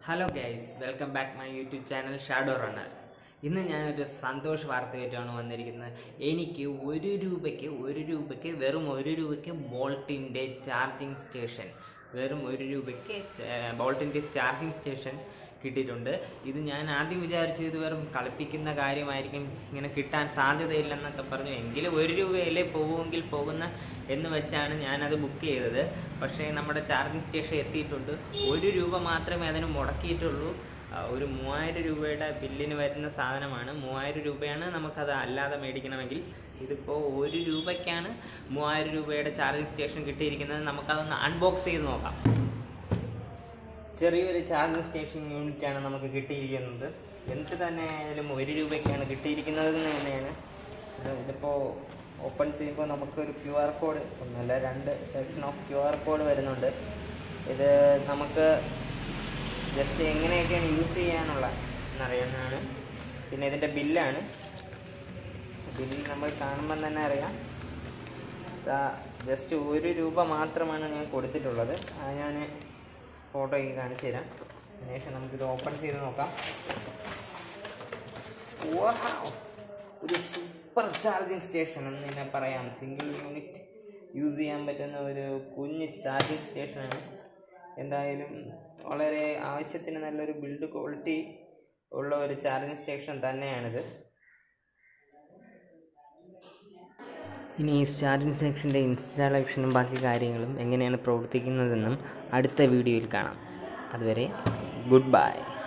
Hello guys welcome back my YouTube channel shadow runner ഇന്ന് ഞാനൊരു സന്തോഷ വാർത്തയായിട്ടാണ് വന്നിരിക്കുന്നത് എനിക്ക് ഒരു രൂപയ്ക്ക് ഒരു രൂപയ്ക്ക് വെറും ഒരു രൂപയ്ക്ക് ബോൾട്ടിൻ്റെ ചാർജിങ് സ്റ്റേഷൻ വെറും ഒരു രൂപയ്ക്ക് ബോൾട്ടിൻ്റെ ചാർജിങ് സ്റ്റേഷൻ കിട്ടിയിട്ടുണ്ട് ഇത് ഞാൻ ആദ്യം വിചാരിച്ചു ഇത് വെറും കളിപ്പിക്കുന്ന കാര്യമായിരിക്കും ഇങ്ങനെ കിട്ടാൻ സാധ്യതയില്ലെന്നൊക്കെ പറഞ്ഞു എങ്കിലും ഒരു രൂപയല്ലേ പോകുമെങ്കിൽ പോകുന്ന എന്ന് വെച്ചാണ് ഞാനത് ബുക്ക് ചെയ്തത് പക്ഷേ നമ്മുടെ ചാർജിങ് സ്റ്റേഷൻ എത്തിയിട്ടുണ്ട് ഒരു രൂപ മാത്രമേ അതിന് മുടക്കിയിട്ടുള്ളൂ ആ, ഒരു മൂവായിരം രൂപയുടെ ബില്ലിന് വരുന്ന സാധനമാണ് മൂവായിരം രൂപയാണ് നമുക്കത് അല്ലാതെ മേടിക്കണമെങ്കിൽ ഇതിപ്പോൾ ഒരു രൂപയ്ക്കാണ് മൂവായിരം രൂപയുടെ ചാർജിങ് സ്റ്റേഷൻ കിട്ടിയിരിക്കുന്നത് നമുക്കതൊന്ന് അൺബോക്സ് ചെയ്ത് നോക്കാം ചെറിയൊരു ചാർജിങ് സ്റ്റേഷൻ യൂണിറ്റാണ് നമുക്ക് കിട്ടിയിരിക്കുന്നത് എന്ത് തന്നെ ആയാലും ഒരു രൂപയ്ക്കാണ് കിട്ടിയിരിക്കുന്നത് എന്ന് തന്നെയാണ് ഇത് ഇതിപ്പോൾ ഓപ്പൺ ചെയ്യുമ്പോൾ നമുക്കൊരു ക്യു ആർ കോഡ് ഒന്നല്ല രണ്ട് section of Q R code വരുന്നുണ്ട് ഇത് നമുക്ക് ജസ്റ്റ് എങ്ങനെയൊക്കെയാണ് യൂസ് ചെയ്യാനുള്ള എന്നറിയാനാണ് പിന്നെ ഇതിൻ്റെ ബില്ലാണ് ബില്ല് നമ്മൾ കാണുമ്പം തന്നെ അറിയാം ജസ്റ്റ് ഒരു രൂപ മാത്രമാണ് ഞാൻ കൊടുത്തിട്ടുള്ളത് അത് ഞാൻ ഫോട്ടോയ്ക്ക് കാണിച്ചു തരാം അതിനുശേഷം നമുക്കിത് ഓപ്പൺ ചെയ്ത് നോക്കാം Wow! ഒരു സൂപ്പർ ചാർജിങ് സ്റ്റേഷൻ എന്ന് തന്നെ പറയാം സിംഗിൾ യൂണിറ്റ് യൂസ് ചെയ്യാൻ പറ്റുന്ന ഒരു കുഞ്ഞ് ചാർജിങ് സ്റ്റേഷനാണ് എന്തായാലും വളരെ ആവശ്യത്തിന് നല്ലൊരു ബിൽഡ് ക്വാളിറ്റി ഉള്ള ഒരു ചാർജിങ് സ്റ്റേഷൻ തന്നെയാണിത് ഇനി ഈ ചാർജിങ് സ്റ്റേഷൻ്റെ ഇൻസ്റ്റാളേഷനും ബാക്കി കാര്യങ്ങളും എങ്ങനെയാണ് പ്രവർത്തിക്കുന്നതെന്നും അടുത്ത വീഡിയോയിൽ കാണാം അതുവരെ ഗുഡ് ബൈ